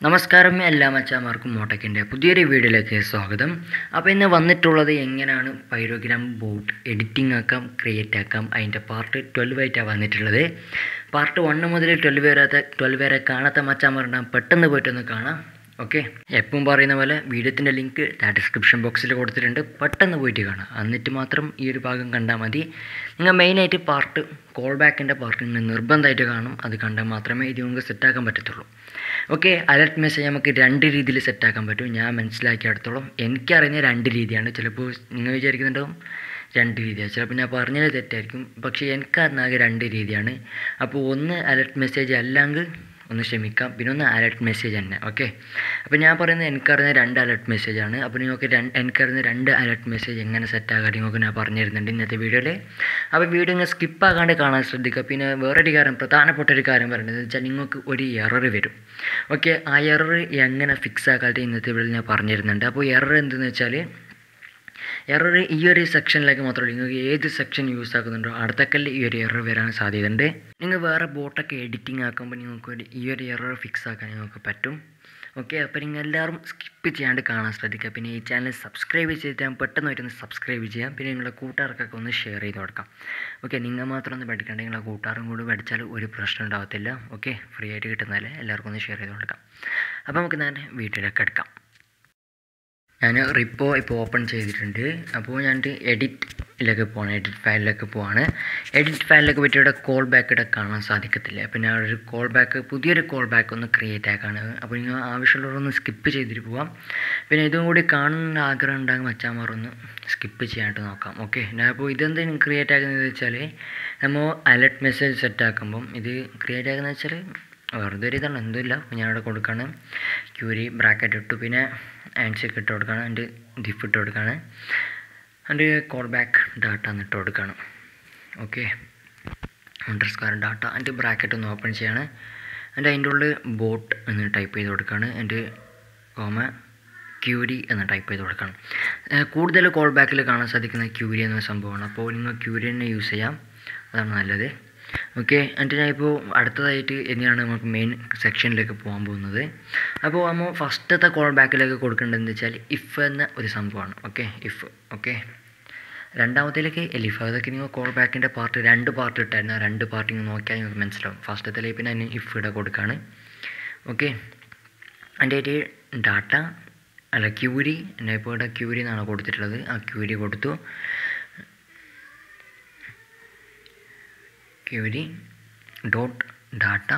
നമസ്കാരം എല്ലാ മച്ചാമാർക്കും മോട്ടക്കിൻ്റെ പുതിയൊരു വീഡിയോയിലേക്ക് സ്വാഗതം അപ്പോൾ ഇന്ന് വന്നിട്ടുള്ളത് എങ്ങനെയാണ് പൈരോഗ്രാം ബോട്ട് എഡിറ്റിംഗ് ആക്കാം ക്രിയേറ്റ് ആക്കാം അതിൻ്റെ പാർട്ട് ട്വൽവ് ആയിട്ടാണ് വന്നിട്ടുള്ളത് പാർട്ട് വണ്ണ് മുതൽ ട്വൽവ് വരാത്ത ട്വൽവ് വരെ കാണാത്ത മച്ചാമാരുണ്ടാകും പെട്ടെന്ന് പോയിട്ടൊന്ന് കാണാം ഓക്കെ എപ്പം പറയുന്ന പോലെ വീഡിയോത്തിൻ്റെ ലിങ്ക് ഡിസ്ക്രിപ്ഷൻ ബോക്സിൽ കൊടുത്തിട്ടുണ്ട് പെട്ടെന്ന് പോയിട്ട് കാണാം എന്നിട്ട് മാത്രം ഈ ഒരു ഭാഗം കണ്ടാൽ മതി നിങ്ങൾ മെയിനായിട്ട് പാർട്ട് കോൾ ബാക്കിൻ്റെ പാർട്ട് നിങ്ങൾ നിർബന്ധമായിട്ട് കാണും അത് കണ്ടാൽ മാത്രമേ ഇത് നിങ്ങൾക്ക് സെറ്റാക്കാൻ പറ്റത്തുള്ളൂ ഓക്കെ അലർട്ട് മെസ്സേജ് നമുക്ക് രണ്ട് രീതിയിൽ സെറ്റാക്കാൻ പറ്റും ഞാൻ മനസ്സിലാക്കിയിടത്തോളം എനിക്കറിയുന്ന രണ്ട് രീതിയാണ് ചിലപ്പോൾ നിങ്ങൾ വിചാരിക്കുന്നുണ്ടാവും രണ്ട് രീതിയാണ് ചിലപ്പോൾ ഞാൻ പറഞ്ഞത് തെറ്റായിരിക്കും പക്ഷേ എനിക്കറിഞ്ഞാകെ രണ്ട് രീതിയാണ് അപ്പോൾ ഒന്ന് അലർട്ട് മെസ്സേജ് അല്ലെങ്കിൽ ഒന്ന് ക്ഷമിക്കാം പിന്നെ ഒന്ന് അലർട്ട് മെസ്സേജ് തന്നെ ഓക്കെ അപ്പോൾ ഞാൻ പറയുന്നത് എനിക്കറിയുന്ന രണ്ട് അലർട്ട് മെസ്സേജാണ് അപ്പോൾ നിങ്ങൾക്ക് രണ്ട് എനിക്കറിയുന്ന രണ്ട് അലർട്ട് മെസ്സേജ് എങ്ങനെ സെറ്റ് ആകാൻ നിങ്ങൾക്ക് ഞാൻ പറഞ്ഞു തരുന്നുണ്ട് ഇന്നത്തെ വീഡിയോയിൽ അപ്പോൾ വീഡിയോ ഇങ്ങനെ സ്കിപ്പ് ആകാണ്ട് കാണാൻ ശ്രദ്ധിക്കുക പിന്നെ വേറൊരു കാര്യം പ്രധാനപ്പെട്ട ഒരു കാര്യം പറയുന്നത് വെച്ചാൽ നിങ്ങൾക്ക് ഒരു എറർ വരും ഓക്കെ ആ എറർ എങ്ങനെ ഫിക്സ് ആക്കാതെ ഇന്നത്തെ വീഡിയോയിൽ ഞാൻ പറഞ്ഞു തരുന്നുണ്ട് അപ്പോൾ എറർ എന്തെന്ന് വെച്ചാൽ എറർ ഈ ഒരു സെക്ഷനിലേക്ക് മാത്രമല്ല നിങ്ങൾക്ക് ഏത് സെക്ഷൻ യൂസ് ആക്കുന്നുണ്ടോ അടുത്തൊക്കെ ഈ ഒരു എറർ വരാൻ സാധ്യതയുണ്ട് നിങ്ങൾ വേറെ ബോട്ടൊക്കെ എഡിറ്റിംഗ് ആക്കുമ്പോൾ നിങ്ങൾക്ക് ഒരു ഈ ഒരു എറർ ഫിക്സ് ആക്കാൻ നിങ്ങൾക്ക് പറ്റും ഓക്കെ അപ്പോൾ നിങ്ങൾ എല്ലാവരും സ്കിപ്പ് ചെയ്യാണ്ട് കാണാൻ ശ്രദ്ധിക്കുക പിന്നെ ഈ ചാനൽ സബ്സ്ക്രൈബ് ചെയ്തിട്ട് പെട്ടെന്ന് വരുന്ന സബ്സ്ക്രൈബ് ചെയ്യാം പിന്നെ നിങ്ങളുടെ കൂട്ടുകാർക്കൊക്കെ ഒന്ന് ഷെയർ ചെയ്ത് കൊടുക്കാം ഓക്കെ നിങ്ങൾ മാത്രം ഒന്ന് പഠിക്കണ്ട നിങ്ങളുടെ കൂട്ടുകാരും കൂടി പഠിച്ചാൽ ഒരു പ്രശ്നം ഉണ്ടാകത്തില്ല ഓക്കെ ഫ്രീ ആയിട്ട് കിട്ടുന്നതല്ലേ എല്ലാവർക്കും ഒന്ന് ഷെയർ ചെയ്ത് കൊടുക്കാം അപ്പോൾ നമുക്ക് നേരെ വീട്ടിലേക്ക് എടുക്കാം ഞാൻ റിപ്പോ ഇപ്പോൾ ഓപ്പൺ ചെയ്തിട്ടുണ്ട് അപ്പോൾ ഞാൻ എഡിറ്റിലേക്ക് പോകണം എഡിറ്റ് ഫയലിലേക്ക് പോവാണ് എഡിറ്റ് ഫയലിലേക്ക് പറ്റിയുടെ കോൾ ബാക്ക് ഇവിടെ കാണാൻ സാധിക്കത്തില്ല അപ്പോൾ ഞാൻ ഒരു കോൾ ബാക്ക് പുതിയൊരു കോൾ ബാക്ക് ഒന്ന് ക്രിയേറ്റ് ആക്കാണ് അപ്പോൾ നിങ്ങൾ ആവശ്യമുള്ളവരൊന്ന് സ്കിപ്പ് ചെയ്തിട്ട് പോവാം പിന്നെ ഇതും കൂടി കാണുന്ന ആഗ്രഹം ഉണ്ടാകും മച്ചാമാറൊന്ന് സ്കിപ്പ് ചെയ്യാനായിട്ട് നോക്കാം ഓക്കെ ഞാൻ അപ്പോൾ ഇതെന്തെങ്കിലും ക്രിയേറ്റ് ആക്കുന്നത് വെച്ചാൽ നമ്മൾ അലർട്ട് മെസ്സേജ് സെറ്റ് ആക്കുമ്പം ഇത് ക്രിയേറ്റ് ആക്കുന്നത് വെച്ചാൽ വെറുതെ ഒരു ഇതാണ് എന്തുമില്ല അപ്പോൾ ഞാനിവിടെ കൊടുക്കുകയാണ് ക്യൂരി ബ്രാക്കറ്റ് ഇട്ടു പിന്നെ ആൻസർക്ക് ഇട്ട് കൊടുക്കുകയാണ് എൻ്റെ ദിഫ് ഇട്ട് കൊടുക്കുകയാണ് എൻ്റെ കോൾ ബാക്ക് ഡാറ്റ എന്ന് ഇട്ട് കൊടുക്കുകയാണ് ഓക്കെ അണ്ടർ സ്ക്വയർ ഡാറ്റ എൻ്റെ ബ്രാക്കറ്റ് ഒന്ന് ഓപ്പൺ ചെയ്യാണ് എൻ്റെ അതിൻ്റെ ഉള്ളിൽ ബോട്ട് എന്ന് ടൈപ്പ് ചെയ്ത് കൊടുക്കുകയാണ് എൻ്റെ കോമ ക്യൂരി എന്ന് ടൈപ്പ് ചെയ്ത് കൊടുക്കണം കൂടുതൽ കോൾ ബാക്കിൽ കാണാൻ സാധിക്കുന്ന ക്യൂരി എന്ന സംഭവമാണ് അപ്പോൾ നിങ്ങൾ ക്യൂരി തന്നെ യൂസ് ചെയ്യാം അതാണ് നല്ലത് ഓക്കെ എന്നിട്ട് ഞാൻ ഇപ്പോൾ അടുത്തതായിട്ട് ഇനിയാണ് നമുക്ക് മെയിൻ സെക്ഷനിലേക്ക് പോകാൻ പോകുന്നത് അപ്പോൾ നമ്മൾ ഫസ്റ്റത്തെ കോൾ ബാക്കിലേക്ക് കൊടുക്കേണ്ടതെന്ന് വെച്ചാൽ ഇഫ് എന്ന ഒരു സംഭവമാണ് ഓക്കെ ഇഫ് ഓക്കെ രണ്ടാമത്തേലേക്ക് എലിഫ് അതൊക്കെ നിങ്ങൾ കോൾ ബാക്കിൻ്റെ പാർട്ട് രണ്ട് പാർട്ട് ഇട്ടായിരുന്നു ആ രണ്ട് പാർട്ട് നിങ്ങൾ നോക്കിയാൽ നിങ്ങൾക്ക് മനസ്സിലാവും ഫസ്റ്റത്തിലേക്ക് പിന്നെ അതിന് ഇഫ് ഇവിടെ കൊടുക്കുകയാണ് ഓക്കെ എൻ്റെ ആയിട്ട് ഡാറ്റ അല്ല ക്യൂരി എൻ്റെ ഇപ്പോൾ ഇവിടെ ക്യൂരി എന്നാണ് കൊടുത്തിട്ടുള്ളത് ആ ക്യൂരി കൊടുത്തു query dot data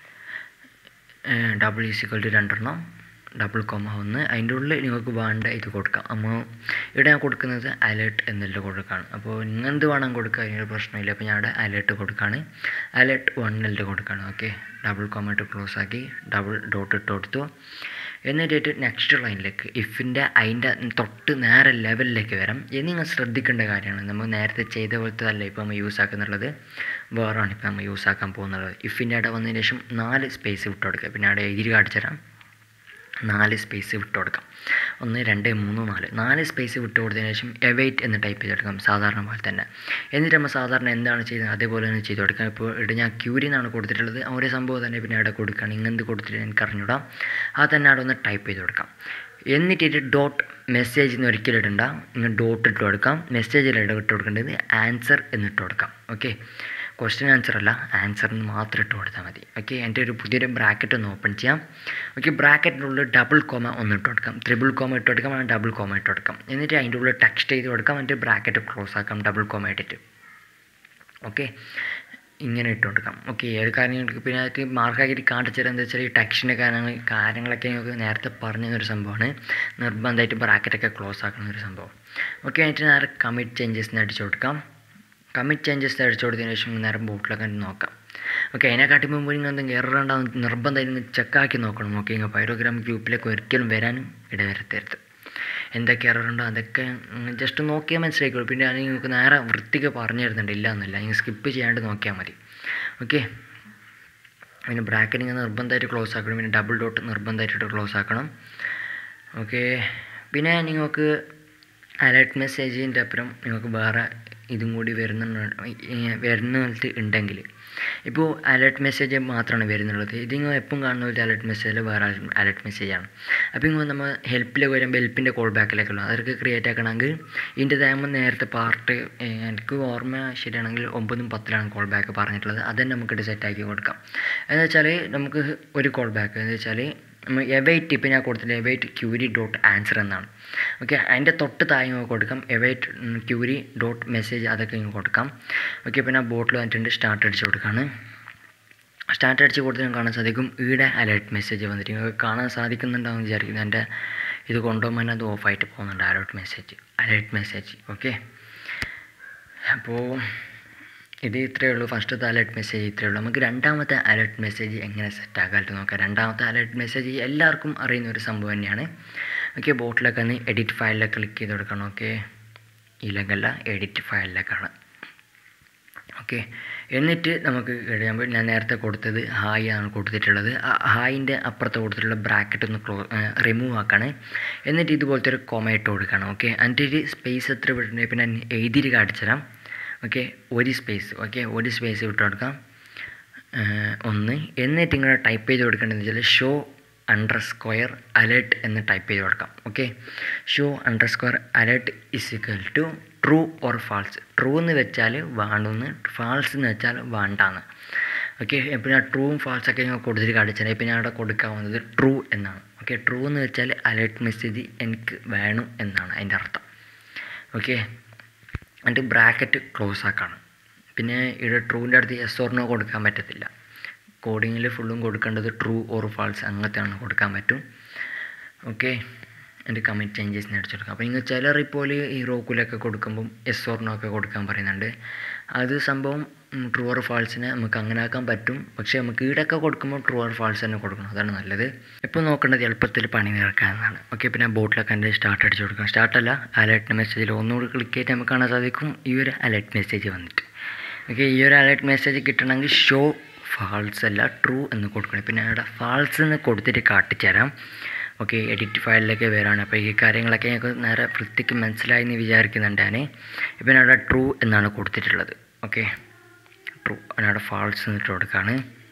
double is equal to രണ്ടെണ്ണം ഡബിൾ കോമ ഒന്ന് അതിൻ്റെ ഉള്ളിൽ നിങ്ങൾക്ക് വേണ്ട ഇത് കൊടുക്കാം നമ്മൾ ഇവിടെ ഞാൻ കൊടുക്കുന്നത് അലേർട്ട് എന്നുള്ള കൊടുക്കുകയാണ് അപ്പോൾ നിങ്ങൾ എന്ത് വേണം കൊടുക്കുക അതിനൊരു പ്രശ്നമില്ല അപ്പോൾ ഞാൻ ഇവിടെ അലേർട്ട് കൊടുക്കുകയാണ് അലേർട്ട് വണ്ണിൽ കൊടുക്കുകയാണ് ഓക്കെ ഡബിൾ കോമ ഇട്ട് ക്ലോസ് ആക്കി ഡബിൾ ഡോട്ട് ഇട്ട് കൊടുത്തു എന്നിട്ട് നെക്സ്റ്റ് ലൈനിലേക്ക് ഇഫിൻ്റെ അതിൻ്റെ തൊട്ട് നേരെ ലെവലിലേക്ക് വരാം ഇത് നിങ്ങൾ ശ്രദ്ധിക്കേണ്ട കാര്യമാണ് നമ്മൾ നേരത്തെ ചെയ്ത പോലത്തെ അല്ല ഇപ്പോൾ നമ്മൾ യൂസ് ആക്കുന്നുള്ളത് വേറാണ് ഇപ്പോൾ നമ്മൾ യൂസ് ആക്കാൻ പോകുന്നത് ഇഫിൻ്റെ അവിടെ വന്നതിന് ശേഷം നാല് സ്പേസ് വിട്ട് കൊടുക്കുക പിന്നെ അവിടെ എതിരി കാണിച്ചു തരാം നാല് സ്പേസ് വിട്ട് കൊടുക്കാം ഒന്ന് രണ്ട് മൂന്ന് നാല് നാല് സ്പേസ് വിട്ട് കൊടുത്തതിന് ശേഷം എവൈറ്റ് എന്ന് ടൈപ്പ് ചെയ്തെടുക്കാം സാധാരണ പോലെ തന്നെ എന്നിട്ട് നമ്മൾ സാധാരണ എന്താണ് ചെയ്യുന്നത് അതേപോലെ തന്നെ ചെയ്ത് കൊടുക്കാം ഇപ്പോൾ ഇവിടെ ഞാൻ ക്യൂരി എന്നാണ് കൊടുത്തിട്ടുള്ളത് ഒരേ സംഭവം തന്നെ പിന്നെ അവിടെ കൊടുക്കുകയാണ് ഇങ്ങനത്തെ കൊടുത്തിട്ട് എനിക്ക് അറിഞ്ഞൂടാം അത് തന്നെ അവിടെ ഒന്ന് ടൈപ്പ് ചെയ്ത് കൊടുക്കാം എന്നിട്ട് ഡോട്ട് മെസ്സേജ് എന്ന് ഒരിക്കലും ഇടണ്ട നിങ്ങൾ ഡോട്ട് ഇട്ട് കൊടുക്കാം മെസ്സേജിൽ ഇട്ട് കൊടുക്കേണ്ടത് ആൻസർ എന്നിട്ട് കൊടുക്കാം ഓക്കെ ക്വസ്റ്റ്യൻ ആൻസർ അല്ല ആൻസറിന് മാത്രം ഇട്ട് കൊടുത്താൽ മതി ഓക്കെ എൻ്റെ ഒരു പുതിയൊരു ബ്രാക്കറ്റ് ഒന്ന് ഓപ്പൺ ചെയ്യാം ഓക്കെ ബ്രാക്കറ്റിനുള്ളിൽ ഡബിൾ കോമ ഒന്ന് ഇട്ട് കൊടുക്കാം ത്രിബിൾ കോമ ഇട്ട് കൊടുക്കാം അല്ലെങ്കിൽ ഡബിൾ കോമ ഇട്ട് കൊടുക്കാം എന്നിട്ട് അതിൻ്റെ ഉള്ളിൽ ടെക്സ്റ്റ് ചെയ്ത് കൊടുക്കാം എന്നിട്ട് ബ്രാക്കറ്റ് ക്ലോസ് ആക്കാം ഡബിൾ കോമ ഇട്ടിട്ട് ഓക്കെ ഇങ്ങനെ ഇട്ട് കൊടുക്കാം ഓക്കെ ഏത് കാര്യങ്ങൾക്ക് പിന്നെ അത് മാർക്കാക്കിയിട്ട് കാണിച്ചു തരാൻ എന്താ വെച്ചാൽ ഈ ടെക്സ്റ്റിൻ്റെ കാര്യങ്ങൾ കാര്യങ്ങളൊക്കെ ഞങ്ങൾക്ക് നേരത്തെ പറഞ്ഞൊരു സംഭവമാണ് നിർബന്ധമായിട്ട് ബ്രാക്കറ്റൊക്കെ ക്ലോസ് ആക്കുന്ന ഒരു സംഭവം ഓക്കെ എന്നിട്ട് നേരെ കമ്മിറ്റ് ചേഞ്ചസിന് അടിച്ചു കൊടുക്കാം കമ്മിറ്റ് ചേഞ്ചസ് അടിച്ചു കൊടുത്തതിന് ശേഷം നേരെ ബോട്ടിലൊക്കെ നോക്കാം ഓക്കെ അതിനെക്കാട്ടി മുമ്പ് നിങ്ങൾ എന്തെങ്കിലും എറർ ഉണ്ടാവും നിർബന്ധമായിട്ട് ചെക്കാക്കി നോക്കണം ഓക്കെ നിങ്ങൾ പൈറോഗ്രാം ഗ്രൂപ്പിലേക്ക് ഒരിക്കലും വരാനും ഇടവരുത്തരുത് എന്തൊക്കെ എറർ ഉണ്ടോ അതൊക്കെ ജസ്റ്റ് നോക്കിയാൽ മനസ്സിലാക്കിയുള്ളൂ പിന്നെ അത് നിങ്ങൾക്ക് നേരെ വൃത്തിക്ക് പറഞ്ഞു തരുന്നുണ്ട് ഇല്ല എന്നല്ല നിങ്ങൾ സ്കിപ്പ് ചെയ്യാണ്ട് നോക്കിയാൽ മതി ഓക്കെ പിന്നെ ബ്രാക്കറ്റ് നിങ്ങൾ നിർബന്ധമായിട്ട് ക്ലോസ് ആക്കണം പിന്നെ ഡബിൾ ഡോട്ട് നിർബന്ധമായിട്ട് ക്ലോസ് ആക്കണം ഓക്കെ പിന്നെ നിങ്ങൾക്ക് അലേർട്ട് മെസ്സേജിൻ്റെ അപ്പുറം നിങ്ങൾക്ക് വേറെ ഇതും കൂടി വരുന്ന വരുന്നിട്ട് ഉണ്ടെങ്കിൽ ഇപ്പോൾ അലേർട്ട് മെസ്സേജ് മാത്രമാണ് വരുന്നുള്ളത് ഇതിങ്ങൾ എപ്പം കാണുന്ന ഒരു അലേർട്ട് മെസ്സേജിൽ വേറെ അലേർട്ട് മെസ്സേജാണ് അപ്പോൾ ഇങ്ങനെ നമ്മൾ ഹെൽപ്പിലേക്ക് വരുമ്പോൾ ഹെൽപ്പിൻ്റെ കോൾ ബാക്കിലേക്കുള്ള അതൊക്കെ ക്രിയേറ്റ് ആക്കണമെങ്കിൽ ഇതിൻ്റെ താകുമ്പോൾ നേരത്തെ പാർട്ട് എനിക്ക് ഓർമ്മ ശരിയാണെങ്കിൽ ഒമ്പതും പത്തിലാണ് കോൾ ബാക്ക് പറഞ്ഞിട്ടുള്ളത് അതന്നെ നമുക്ക് സെറ്റാക്കി കൊടുക്കാം എന്ന് വെച്ചാൽ നമുക്ക് ഒരു കോൾ ബാക്ക് എന്ന് വെച്ചാൽ എവൈറ്റ് ഇപ്പോൾ ഞാൻ കൊടുത്തില്ല എവൈറ്റ് ക്യൂരി ഡോട്ട് ആൻസർ എന്നാണ് ഓക്കെ അതിൻ്റെ തൊട്ട് താഴെ ഇങ്ങ് കൊടുക്കാം എവൈറ്റ് ക്യൂരി ഡോട്ട് മെസ്സേജ് അതൊക്കെ ഇങ്ങ് കൊടുക്കാം ഓക്കെ ഇപ്പോൾ ഞാൻ ബോട്ടിൽ വന്നിട്ടുണ്ട് സ്റ്റാർട്ട് അടിച്ച് കൊടുക്കുകയാണ് സ്റ്റാർട്ട് അടിച്ച് കൊടുത്ത് കാണാൻ സാധിക്കും ഈടെ അലേർട്ട് മെസ്സേജ് വന്നിട്ട് നിങ്ങൾക്ക് കാണാൻ സാധിക്കുന്നുണ്ടാവും വിചാരിക്കുന്നത് എൻ്റെ ഇത് കൊണ്ടുപോകുമ്പോൾ അത് ഓഫായിട്ട് പോകുന്നുണ്ട് alert message alert message okay അപ്പോൾ ഇത് ഇത്രയേ ഉള്ളൂ ഫസ്റ്റത്തെ അലേർട്ട് മെസ്സേജ് ഇത്രയേ ഉള്ളൂ നമുക്ക് രണ്ടാമത്തെ അലേർട്ട് മെസ്സേജ് എങ്ങനെ സെറ്റ് ആക്കാനായിട്ട് നോക്കാം രണ്ടാമത്തെ അലേർട്ട് മെസ്സേജ് എല്ലാവർക്കും അറിയുന്ന ഒരു സംഭവം തന്നെയാണ് ഓക്കെ ബോട്ടിലൊക്കെ ഒന്ന് എഡിറ്റ് ഫയലിലൊക്കെ ക്ലിക്ക് ചെയ്ത് കൊടുക്കണം ഓക്കെ ഇല്ലെങ്കല്ല എഡിറ്റ് ഫയലിലേക്കാണ് ഓക്കെ എന്നിട്ട് നമുക്ക് കഴിയുമ്പോൾ ഞാൻ നേരത്തെ കൊടുത്തത് ഹായ് ആണ് കൊടുത്തിട്ടുള്ളത് ആ ഹായിൻ്റെ അപ്പുറത്ത് കൊടുത്തിട്ടുള്ള ബ്രാക്കറ്റ് ഒന്ന് ക്ലോ റിമൂവ് ആക്കണം എന്നിട്ട് ഇതുപോലത്തെ ഒരു കൊമ ഇട്ട് കൊടുക്കണം ഓക്കെ എന്നിട്ട് സ്പേസ് എത്ര വിട്ടിട്ടുണ്ടെങ്കിൽ പിന്നെ എഴുതിയിട്ട് കാണിച്ചു തരാം ഓക്കെ ഒരു സ്പേസ് ഓക്കെ ഒരു സ്പേസ് വിട്ട് കൊടുക്കാം ഒന്ന് എന്നിട്ട് ഇങ്ങനെ ടൈപ്പ് ചെയ്ത് കൊടുക്കേണ്ടതെന്ന് വെച്ചാൽ ഷോ അണ്ടർ സ്ക്വയർ അലേർട്ട് എന്ന് ടൈപ്പ് ചെയ്ത് കൊടുക്കാം okay show underscore alert is equal to true or false true എന്ന് വെച്ചാൽ വേണ്ടെന്ന് ഫാൾസ് എന്ന് വെച്ചാൽ വേണ്ടാന്ന് ഓക്കെ ഇപ്പോൾ ഞാൻ ട്രൂവും ഫാൾസൊക്കെ ഞാൻ കൊടുത്തിട്ട് കാണിച്ചാൽ ഇപ്പോൾ ഞാൻ അവിടെ കൊടുക്കാൻ വന്നത് ട്രൂ എന്നാണ് ഓക്കെ ട്രൂ എന്ന് വെച്ചാൽ അലേർട്ട് മെസ്സേജ് എനിക്ക് വേണം എന്നാണ് അതിൻ്റെ അർത്ഥം ഓക്കെ എന്നിട്ട് ബ്രാക്കറ്റ് ക്ലോസ് ആക്കണം പിന്നെ ഇവിടെ ട്രൂവിൻ്റെ അടുത്ത് എസ് ഓർ നോ കൊടുക്കാൻ പറ്റത്തില്ല കോഡിങ്ങിൽ ഫുള്ളും കൊടുക്കേണ്ടത് ട്രൂ ഓർ ഫാൾസ് അങ്ങനത്തെയാണ് കൊടുക്കാൻ പറ്റും ഓക്കെ എൻ്റെ കമൻറ്റ് ചേഞ്ചസിന് അടിച്ചെടുക്കാം അപ്പോൾ നിങ്ങൾ ചില റിപ്പോയിൽ ഈ റോക്കിലൊക്കെ കൊടുക്കുമ്പം എസ് ഓർ നോ ഒക്കെ കൊടുക്കാൻ പറയുന്നുണ്ട് അത് സംഭവം ട്രൂ ഓർ ഫാൾസിനെ നമുക്ക് അങ്ങനെ ആക്കാൻ പറ്റും പക്ഷേ നമുക്ക് ഈടൊക്കെ കൊടുക്കുമ്പോൾ ട്രൂ ഓർ ഫാൾസ് തന്നെ കൊടുക്കണം അതാണ് നല്ലത് ഇപ്പോൾ നോക്കേണ്ടത് എളുപ്പത്തിൽ പണി തീർക്കാമെന്നാണ് ഓക്കെ പിന്നെ ബോട്ടിലൊക്കെ എൻ്റെ സ്റ്റാർട്ട് അടിച്ച് കൊടുക്കാം സ്റ്റാർട്ടല്ല അലേർട്ട് മെസ്സേജിൽ ഒന്നുകൂടി ക്ലിക്ക് ചെയ്തിട്ട് നമുക്ക് കാണാൻ സാധിക്കും ഈ ഒരു അലേർട്ട് മെസ്സേജ് വന്നിട്ട് ഓക്കെ ഈ ഒരു അലേർട്ട് മെസ്സേജ് കിട്ടണമെങ്കിൽ ഷോ ഫാൾസ് അല്ല ട്രൂ എന്ന് കൊടുക്കണം പിന്നെ അവിടെ ഫാൾസ് എന്ന് കൊടുത്തിട്ട് കാട്ടിത്തരാം ഓക്കെ എഡിറ്റ് ഫയലിലേക്ക് വരാണ് അപ്പോൾ ഈ കാര്യങ്ങളൊക്കെ ഞങ്ങൾക്ക് നേരെ വൃത്തിക്ക് മനസ്സിലായി എന്ന് വിചാരിക്കുന്നുണ്ട് ഞാൻ ഇപ്പം അവിടെ ട്രൂ എന്നാണ് കൊടുത്തിട്ടുള്ളത് ഓക്കെ ട്രൂ അവിടെ ഫാൾസ് എന്നിട്ട് കൊടുക്കുകയാണ്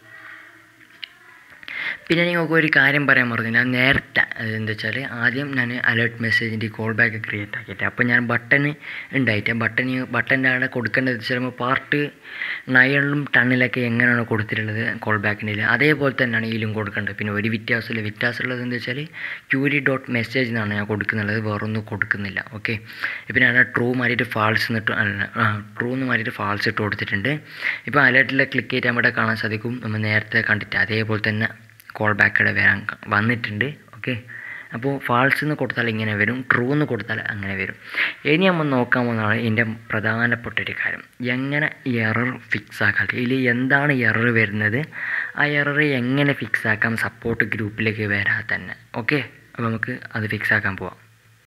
പിന്നെ നിങ്ങൾക്ക് ഒരു കാര്യം പറയാൻ പറഞ്ഞു ഞാൻ നേരത്തെ എന്താ വെച്ചാൽ ആദ്യം ഞാൻ അലേർട്ട് മെസ്സേജിൻ്റെ കോൾ ബാക്ക് ക്രിയേറ്റ് ആക്കിയിട്ട് അപ്പോൾ ഞാൻ ബട്ടൺ ഉണ്ടായിട്ട് ബട്ടൺ ബട്ടൻ്റെ അവിടെ കൊടുക്കേണ്ടത് ചിലപ്പോൾ പാർട്ട് നയണിലും ടണ്ണിലൊക്കെ എങ്ങനെയാണ് കൊടുത്തിട്ടുള്ളത് കോൾ ബാക്കിൻ്റെ അതേപോലെ തന്നെയാണ് ഇതിലും കൊടുക്കേണ്ടത് പിന്നെ ഒരു വ്യത്യാസമില്ല വ്യത്യാസമുള്ളത് എന്താ വെച്ചാൽ ക്യൂരി ഡോട്ട് മെസ്സേജ് എന്നാണ് ഞാൻ കൊടുക്കുന്നുള്ളത് വേറൊന്നും കൊടുക്കുന്നില്ല ഓക്കെ ഇപ്പം ഞാൻ ട്രൂ മാറിയിട്ട് ഫാൾസ് എന്നിട്ട് ട്രൂ എന്ന് മാറിയിട്ട് ഫാൾസ് ഇട്ട് കൊടുത്തിട്ടുണ്ട് ഇപ്പോൾ അലേർട്ടിൽ ക്ലിക്ക് ചെയ്തിട്ട് നമ്മുടെ കാണാൻ സാധിക്കും നമ്മൾ നേരത്തെ കണ്ടിട്ട് അതേപോലെ തന്നെ കോൾ ബാക്കടെ വരാൻ വന്നിട്ടുണ്ട് ഓക്കെ അപ്പോൾ ഫാൾസ് എന്ന് കൊടുത്താൽ ഇങ്ങനെ വരും ട്രൂ എന്ന് കൊടുത്താൽ അങ്ങനെ വരും ഇനി നമ്മൾ നോക്കാൻ പോകുന്നതാണ് ഇതിൻ്റെ പ്രധാനപ്പെട്ട ഒരു കാര്യം എങ്ങനെ എറർ ഫിക്സ് ആക്കാം ഇതിൽ എന്താണ് എറർ വരുന്നത് ആ എറർ എങ്ങനെ ഫിക്സ് ആക്കാം സപ്പോർട്ട് ഗ്രൂപ്പിലേക്ക് വരാതെ തന്നെ ഓക്കെ അപ്പോൾ നമുക്ക് അത് ഫിക്സ് ആക്കാൻ പോവാം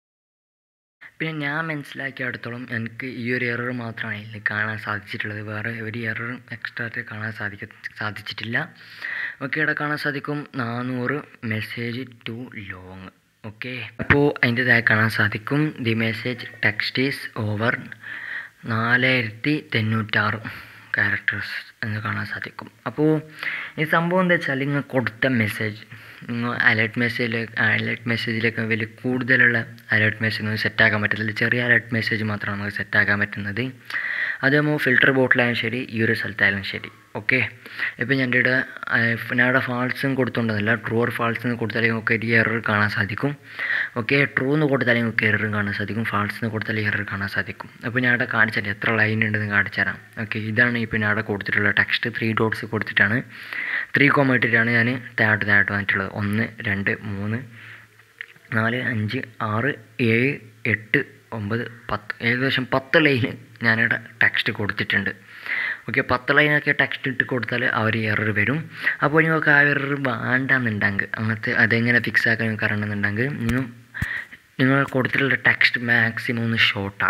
പിന്നെ ഞാൻ മനസ്സിലാക്കിയിടത്തോളം എനിക്ക് ഈ ഒരു എറർ മാത്രമാണ് ഇതിൽ കാണാൻ സാധിച്ചിട്ടുള്ളത് വേറെ ഒരു എററും എക്സ്ട്രാ കാണാൻ സാധിക്ക സാധിച്ചിട്ടില്ല ഓക്കെ ഇവിടെ കാണാൻ സാധിക്കും നാനൂറ് മെസ്സേജ് ടു ലോങ് ഓക്കെ അപ്പോൾ അതിൻ്റെതായി കാണാൻ സാധിക്കും the message text is over നാലായിരത്തി തൊണ്ണൂറ്റാറ് ക്യാരക്ടേഴ്സ് എന്ന് കാണാൻ സാധിക്കും അപ്പോൾ ഈ സംഭവം എന്താ വെച്ചാൽ നിങ്ങൾ കൊടുത്ത മെസ്സേജ് നിങ്ങൾ അലേർട്ട് മെസ്സേജിലേക്ക് അലേർട്ട് മെസ്സേജിലേക്ക് വലിയ കൂടുതലുള്ള അലേർട്ട് മെസ്സേജ് ഒന്നും സെറ്റാക്കാൻ പറ്റത്തില്ല ചെറിയ അലേർട്ട് മെസ്സേജ് മാത്രമാണ് നമുക്ക് സെറ്റാക്കാൻ പറ്റുന്നത് അത് നമ്മൾ ഫിൽറ്റർ ബോട്ടിലായാലും ശരി ഈ ഒരു സ്ഥലത്തായാലും ശരി ഓക്കെ ഇപ്പം ഞാൻ ഇവിടെ ഞാൻ ഇവിടെ ഫാൾസും കൊടുത്തോണ്ടതല്ല ട്രൂ ഓർ ഫാൾസ് എന്ന് കൊടുത്താലേ നമുക്ക് ഒരു എറർ കാണാൻ സാധിക്കും ഓക്കെ ട്രൂ എന്ന് കൊടുത്താലേ നമുക്ക് എററും കാണാൻ സാധിക്കും ഫാൾസ് എന്ന് കൊടുത്താലേ എറർ കാണാൻ സാധിക്കും അപ്പോൾ ഞാൻ ഇവിടെ കാണിച്ചാൽ എത്ര ലൈൻ ഉണ്ടെന്ന് കാണിച്ചു തരാം ഓക്കെ ഇതാണ് ഇപ്പോൾ ഞാൻ അവിടെ കൊടുത്തിട്ടുള്ള ടെക്സ്റ്റ് ത്രീ ഡോട്ട്സ് കൊടുത്തിട്ടാണ് ത്രീ കോമ ഇട്ടിട്ടാണ് ഞാൻ താഴോട്ട് താഴോട്ട് വന്നിട്ടുള്ളത് ഒന്ന് രണ്ട് മൂന്ന് നാല് അഞ്ച് ആറ് ഏഴ് എട്ട് ഒമ്പത് പത്ത് ഏകദേശം പത്ത് ലൈന് ഞാനിവിടെ ടെക്സ്റ്റ് കൊടുത്തിട്ടുണ്ട് ഓക്കെ പത്ത് ലൈനൊക്കെ ടെക്സ്റ്റ് ഇട്ട് കൊടുത്താൽ അവർ എറർ വരും അപ്പോൾ നിങ്ങൾക്ക് ആ എറർ വേണ്ടെന്നുണ്ടെങ്കിൽ അങ്ങനത്തെ അതെങ്ങനെ ഫിക്സ് ആക്കാൻ നിങ്ങൾക്ക് അറിയണമെന്നുണ്ടെങ്കിൽ നിങ്ങൾ നിങ്ങൾ കൊടുത്തിട്ടുള്ള ടെക്സ്റ്റ് മാക്സിമം ഒന്ന് ഷോർട്ട് ആക്കാം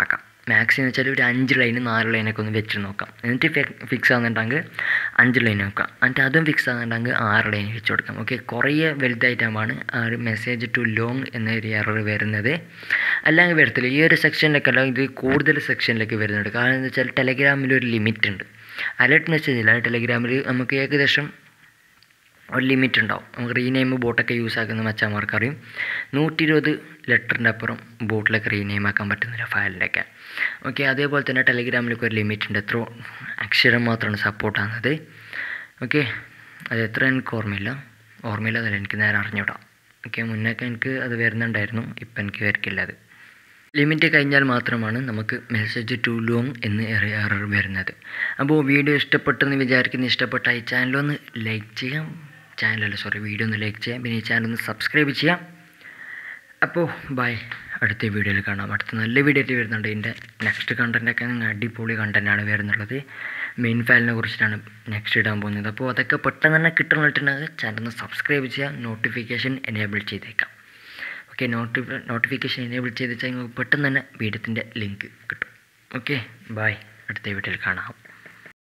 മാക്സിമം വെച്ചാൽ ഒരു അഞ്ച് ലൈന് നാല് ലൈനൊക്കെ ഒന്ന് വെച്ച് നോക്കാം എന്നിട്ട് ഫിക്സ് ആകുന്നുണ്ടെങ്കിൽ അഞ്ച് ലൈൻ നോക്കാം എന്നിട്ട് അതും ഫിക്സ് ആകുന്നുണ്ടെങ്കിൽ ആറ് ലൈൻ വെച്ച് കൊടുക്കാം ഓക്കെ കുറേ വലുതായിട്ടാണ് ആ ഒരു മെസ്സേജ് ടു ലോങ് എന്നൊരു എറർ വരുന്നത് അല്ലെങ്കിൽ വരത്തില്ല ഈ ഒരു സെക്ഷനിലൊക്കെ അല്ല ഇത് കൂടുതൽ സെക്ഷനിലേക്ക് വരുന്നുണ്ട് കാരണം എന്താ വെച്ചാൽ ടെലഗ്രാമിൽ ഒരു ലിമിറ്റ് ഉണ്ട് അലർട്ട് മെസ്സേജ് ഇല്ല ടെലഗ്രാമിൽ നമുക്ക് ഏകദേശം ഒരു ലിമിറ്റ് ഉണ്ടാവും നമുക്ക് റീനെയിം ബോട്ടൊക്കെ യൂസ് ആക്കുന്ന മച്ചാന്മാർക്ക് അറിയും നൂറ്റി ഇരുപത് ലെറ്ററിൻ്റെ അപ്പുറം ബോട്ടിലൊക്കെ റീനെയിം ആക്കാൻ പറ്റുന്നില്ല ഫയലിൻ്റെയൊക്കെ ഓക്കെ അതേപോലെ തന്നെ ടെലിഗ്രാമിലൊക്കെ ഒരു ലിമിറ്റ് ഉണ്ട് എത്ര അക്ഷരം മാത്രമാണ് സപ്പോർട്ട് ആകുന്നത് ഓക്കെ അത് എത്ര എനിക്ക് ഓർമ്മയില്ല ഓർമ്മയില്ല അതല്ല എനിക്ക് നേരെ അറിഞ്ഞൂടാ ഓക്കെ മുന്നൊക്കെ എനിക്ക് അത് വരുന്നുണ്ടായിരുന്നു ഇപ്പം എനിക്ക് വരക്കില്ല അത് ലിമിറ്റ് കഴിഞ്ഞാൽ മാത്രമാണ് നമുക്ക് മെസ്സേജ് ടു ലോങ് എന്ന് എറർ വരുന്നത് അപ്പോൾ വീഡിയോ ഇഷ്ടപ്പെട്ടെന്ന് വിചാരിക്കുന്ന ഇഷ്ടപ്പെട്ട ഈ ചാനലൊന്ന് ലൈക്ക് ചെയ്യാം ചാനലല്ല സോറി വീഡിയോ ഒന്ന് ലൈക്ക് ചെയ്യാം പിന്നെ ഈ ചാനൽ ഒന്ന് സബ്സ്ക്രൈബ് ചെയ്യാം അപ്പോൾ ബൈ അടുത്ത വീഡിയോയിൽ കാണാം അടുത്ത നല്ല വീഡിയോ ആയിട്ട് വരുന്നുണ്ട് ഇതിൻ്റെ നെക്സ്റ്റ് കണ്ടൻറ്റൊക്കെ നിങ്ങൾ അടിപൊളി കണ്ടൻറ്റാണ് വരുന്നുള്ളത് മെയിൻ ഫയലിനെ കുറിച്ചിട്ടാണ് നെക്സ്റ്റ് ഇടാൻ പോകുന്നത് അപ്പോൾ അതൊക്കെ പെട്ടെന്ന് തന്നെ കിട്ടണമെന്നുണ്ടെങ്കിൽ ചാനൽ ഒന്ന് സബ്സ്ക്രൈബ് ചെയ്യാം നോട്ടിഫിക്കേഷൻ എനേബിൾ ചെയ്തേക്കാം ഓക്കെ നോട്ടി നോട്ടിഫിക്കേഷൻ എനേബിൾ ചെയ്ത് വെച്ചാൽ നിങ്ങൾക്ക് പെട്ടെന്ന് തന്നെ വീഡിയോത്തിൻ്റെ ലിങ്ക് കിട്ടും ഓക്കെ ബൈ അടുത്ത വീഡിയോയിൽ കാണാം